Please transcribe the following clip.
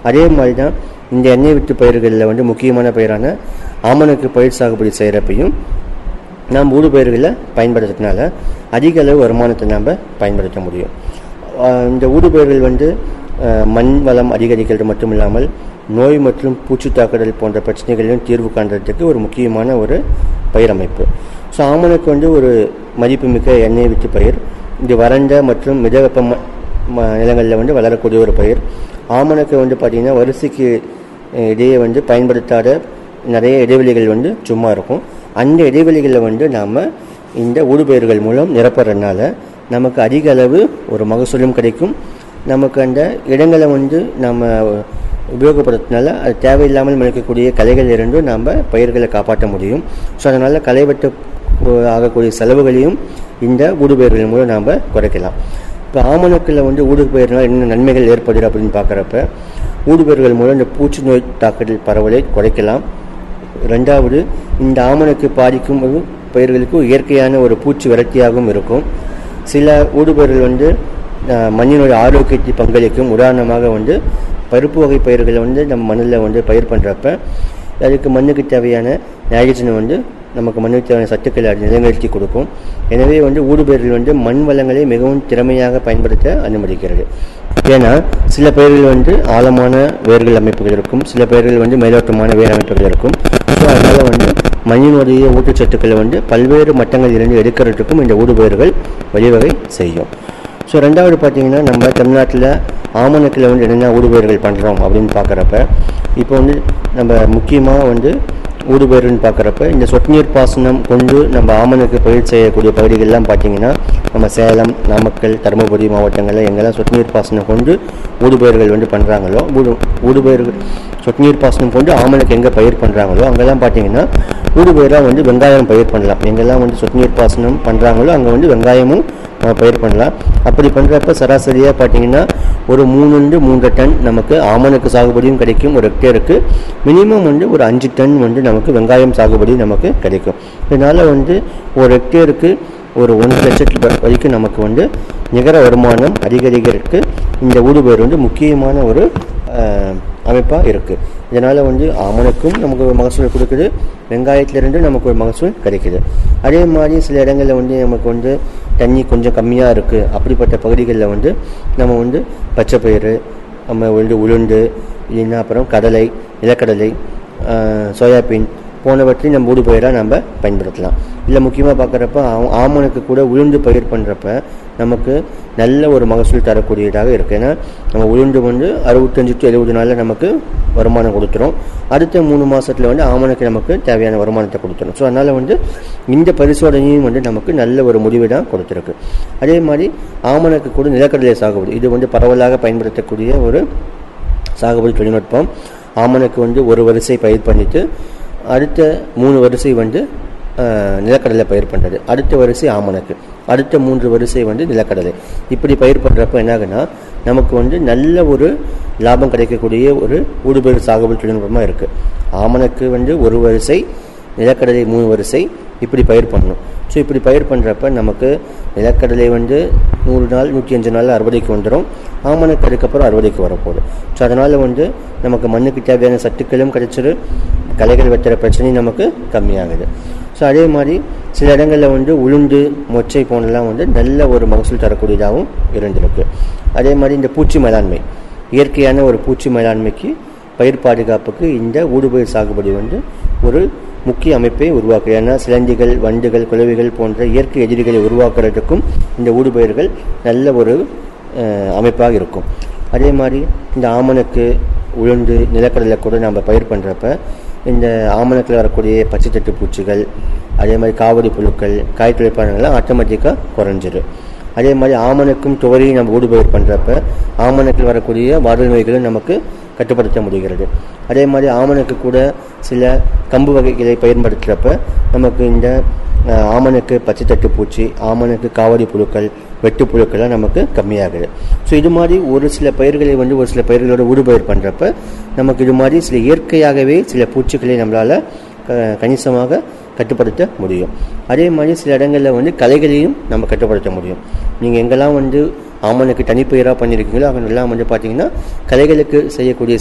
அதே மாதிரி தான் இந்த எண்ணெய் வித்து பயிர்களில் வந்து முக்கியமான பயிரான ஆமணக்கு பயிர் சாகுபடி செய்கிறப்பையும் நாம் ஊடு பயிர்களில் பயன்படுத்துறதுனால அதிக அளவு வருமானத்தை நாம் பயன்படுத்த முடியும் ஆஹ் இந்த ஊடுபயிர்கள் வந்து ஆஹ் மண் வளம் அதிகரிக்கிறது மட்டும் இல்லாமல் நோய் மற்றும் பூச்சி தாக்குதல் போன்ற பிரச்சனைகளையும் தீர்வு காண்றதுக்கு ஒரு முக்கியமான ஒரு பயிர் அமைப்பு ஸோ ஆமணக்கு வந்து ஒரு மதிப்புமிக்க எண்ணெய் வித்து பயிர் இது வறண்ட மற்றும் மிதவெப்ப ம- ம- நிலங்களில் வந்து வளரக்கூடிய ஒரு பயிர் ஆமணக்கு வந்து பார்த்திங்கன்னா வரிசைக்கு அஹ், இடையே வந்து பயன்படுத்தாத நிறைய இடைவெளிகள் வந்து சும்மா இருக்கும் அந்த இடைவெளிகளில் வந்து நாம் இந்த ஊடுபயிர்கள் மூலம் நிரப்புறதுனால நமக்கு அதிக அளவு ஒரு மகசூலும் கிடைக்கும் நமக்கு அந்த இடங்களை வந்து நம்ம உபயோகப்படுத்தினால அது தேவையில்லாமல் முளைக்கக்கூடிய களைகள் இருந்தும் நாம் பயிர்களை காப்பாற்ற முடியும் ஸோ அதனால் களை வெட்ட அஹ், ஆகக்கூடிய செலவுகளையும் இந்த ஊடுபயிர்கள் மூலம் நாம் குறைக்கலாம் இப்போ ஆமணக்கில் வந்து ஊடுபயிர்னால் என்ன நன்மைகள் ஏற்படுது அப்படின்னு பார்க்குறப்ப ஊடுபயிர்கள் மூலம் இந்த பூச்சி நோய் தாக்குதல் பரவலை குறைக்கலாம் ரெண்டாவது இந்த ஆமணக்கு பாதிக்கும் ஒரு பயிர்களுக்கு இயற்கையான ஒரு பூச்சி விரட்டியாகவும் இருக்கும் சில ஊடுபயிர்கள் வந்து அஹ், மண்ணினுடைய ஆரோக்கியத்தை பங்களிக்கும் உதாரணமாக வந்து பருப்பு வகை பயிர்களை வந்து நம்ம மண்ணில் வந்து பயிர் பண்ணுறப்ப அதுக்கு மண்ணுக்கு தேவையான நைட்ரஜனை வந்து நமக்கு மண்ணுக்கு தேவையான சத்துக்களை அது நிலைநிறுத்தி கொடுக்கும் எனவே வந்து ஊடுபயிர்கள் வந்து மண் வளங்களை மிகவும் திறமையாக பயன்படுத்த அனுமதிக்கிறது ஏன்னா சில பயிர்கள் வந்து ஆழமான வேர்கள் அமைப்புகள் இருக்கும் சில பயிர்கள் வந்து மேலோட்டமான வேர் அமைப்புகள் இருக்கும் ஸோ அதனால் வந்து மண்ணினுடைய ஊட்டச்சத்துக்களை வந்து பல்வேறு மட்டங்களிலிருந்து எடுக்கிறதுக்கும் இந்த ஊடுபயிர்கள் வழிவகை செய்யும் ஸோ ரெண்டாவது பார்த்தீங்கன்னா நம்ம தமிழ்நாட்டில் ஆமணக்கில் வந்து என்னென்ன ஊடுபயிர்கள் பண்ணுறோம் அப்படின்னு பார்க்குறப்ப இப்போ வந்து நம்ம முக்கியமாக வந்து ஊடுபயிர்னு பார்க்குறப்ப இந்த சொட்டு நீர் பாசனம் கொண்டு நம்ம ஆமணக்கு பயிர் செய்யக்கூடிய பகுதிகள்லாம் பார்த்தீங்கன்னா நம்ம சேலம் நாமக்கல் தருமபுரி மாவட்டங்களில் எங்கெல்லாம் சொட்டு நீர் பாசனம் கொண்டு ஊடுபயிர்கள் வந்து பண்ணுறாங்களோ ஊடு ஊடுபயிர்கள் சொட்டு நீர் பாசனம் கொண்டு ஆமணக்கு எங்கே பயிர் பண்ணுறாங்களோ அங்கெல்லாம் பார்த்தீங்கன்னா ஊடுபயிராக வந்து வெங்காயம் பயிர் பண்ணலாம் எங்கெல்லாம் வந்து சொட்டு நீர் பாசனம் பண்ணுறாங்களோ அங்கே வந்து வெங்காயமும் நம்ம பயிர் பண்ணலாம் அப்படி பண்ணுறப்ப சராசரியாக பார்த்தீங்கன்னா ஒரு மூணுண்டு மூன்று டன் நமக்கு ஆமணக்கு சாகுபடியும் கிடைக்கும் ஒரு ஹெக்டேருக்கு மினிமம் வந்து ஒரு அஞ்சு டன் வந்து நமக்கு வெங்காயம் சாகுபடி நமக்கு கிடைக்கும் இதனால் வந்து ஒரு ஹெக்டேருக்கு ஒரு ஒன்றரை லட்சத்து வ- வரைக்கும் நமக்கு வந்து நிகர வருமானம் அதிகரிக்கிறதுக்கு இந்த ஊடுபயிர் வந்து முக்கியமான ஒரு அமைப்பாக இருக்குது இதனால் வந்து ஆமணக்கும் நமக்கு ஒரு மகசூல் கொடுக்குது வெங்காயத்திலிருந்து நமக்கு ஒரு மகசூல் கிடைக்குது அதே மாதிரி சில இடங்களில் வந்து நமக்கு வந்து தண்ணி கொஞ்சம் கம்மியாக இருக்குது அப்படிப்பட்ட பகுதிகளில் வந்து நம்ம வந்து பச்சை பயிறு நம்ம வந்து உளுந்து இல்லைன்னா அப்புறம் கடலை நிலக்கடலை ஆஹ், சோயாபீன் போனவற்றை நம்ம ஊடு பயிராக நம்ம பயன்படுத்தலாம் இல்லை முக்கியமாக பார்க்குறப்ப ஆமணக்கு கூட உளுந்து பயிர் பண்ணுறப்ப நமக்கு நல்ல ஒரு மகசூல் தரக்கூடியதாக இருக்குது ஏன்னா நம்ம உளுந்து வந்து அறுபத்தஞ்சு டு எழுபது நாளில் நமக்கு வருமானம் கொடுத்துரும் அடுத்த மூணு மாதத்தில் வந்து ஆமணக்கு நமக்கு தேவையான வருமானத்தை கொடுத்துரும் ஸோ அதனால் வந்து இந்த பரிசோதனையும் வந்து நமக்கு நல்ல ஒரு முடிவை தான் கொடுத்துருக்கு அதே மாதிரி ஆமணக்கு கூட நிலக்கடலை சாகுபடி இது வந்து பரவலாக பயன்படுத்தக்கூடிய ஒரு சாகுபடி தொழில்நுட்பம் ஆமணக்கு வந்து ஒரு வரிசை பயிர் பண்ணிட்டு அடுத்த மூணு வரிசை வந்து ஆஹ், நிலக்கடலை பயிர் பண்ணுறது அடுத்த வரிசை ஆமணக்கு அடுத்த மூன்று வரிசை வந்து நிலக்கடலை இப்படி பயிர் பண்ணுறப்ப என்னாகுன்னா நமக்கு வந்து நல்ல ஒரு லாபம் கிடைக்கக்கூடிய ஒரு ஊடுபயிர் சாகுபடி தொழில்நுட்பமாக இருக்குது ஆமணக்கு வந்து ஒரு வரிசை நிலக்கடலை மூணு வரிசை இப்படி பயிர் பண்ணணும் ஸோ இப்படி பயிர் பண்ணுறப்ப நமக்கு நிலக்கடலை வந்து நூறு நாள் நூற்றி அஞ்சு நாள் அறுவடைக்கு வந்துடும் ஆமணக்கு அதுக்கப்புறம் அறுவடைக்கு வரப்போகுது ஸோ அதனால் வந்து நமக்கு மண்ணுக்கு தேவையான சத்துக்களும் கிடைச்சிரு களைகள் வெட்டுற பிரச்சனையும் நமக்கு கம்மியாகுது ஸோ அதே மாதிரி சில இடங்களில் வந்து உளுந்து மொச்சை போனெல்லாம் வந்து நல்ல ஒரு மகசூல் தரக்கூடியதாகவும் இருந்திருக்கு அதே மாதிரி இந்த பூச்சி மேலாண்மை இயற்கையான ஒரு பூச்சி மேலாண்மைக்கு பயிர் பாதுகாப்புக்கு இந்த ஊடுபயிர் சாகுபடி வந்து ஒரு முக்கிய அமைப்பை உருவாக்குது ஏன்னா சிலந்திகள் வண்டுகள் குளவிகள் போன்ற இயற்கை எதிரிகளை உருவாக்குறதுக்கும் இந்த ஊடுபயிர்கள் நல்ல ஒரு அஹ், அமைப்பாக இருக்கும் அதே மாதிரி இந்த ஆமணக்கு உளுந்து நிலக்கடலை கூட நம்ம பயிர் பண்ணுறப்ப இந்த ஆமணக்கில் வரக்கூடிய பச்சைத்தட்டு பூச்சிகள் அதே மாதிரி காவடி புழுக்கள் காய் துளைப்பானங்கள்லாம் ஆட்டோமேட்டிக்காக குறைஞ்சிரும் அதே மாதிரி ஆமணக்கும் துவரையும் நம்ம ஊடுபயிர் பண்ணுறப்ப ஆமணக்கில் வரக்கூடிய வாடல் நோய்களும் நமக்கு கட்டுப்படுத்த முடிகிறது அதே மாதிரி ஆமணக்கு கூட சில கம்பு வகைகளை பயன்படுத்துகிறப்ப நமக்கு இந்த அஹ், ஆமணக்கு பச்சைத்தட்டு பூச்சி ஆமணக்கு காவடி புழுக்கள் வெட்டு புழுக்கள்லாம் நமக்கு கம்மியாகுது ஸோ இது மாதிரி ஒரு சில பயிர்களை வந்து ஒரு சில பயிர்களோட ஊடுபயிர் பண்ணுறப்ப நமக்கு இது மாதிரி சில இயற்கையாகவே சில பூச்சிகளை நம்மளால் க- கணிசமாக கட்டுப்படுத்த முடியும் அதே மாதிரி சில இடங்களில் வந்து கலைகளையும் நம்ம கட்டுப்படுத்த முடியும் நீங்கள் எங்கெல்லாம் வந்து ஆமனுக்கு தனிப்பயிராக பண்ணியிருக்கீங்களோ அங்கெல்லாம் வந்து பார்த்தீங்கன்னா கலைகளுக்கு செய்யக்கூடிய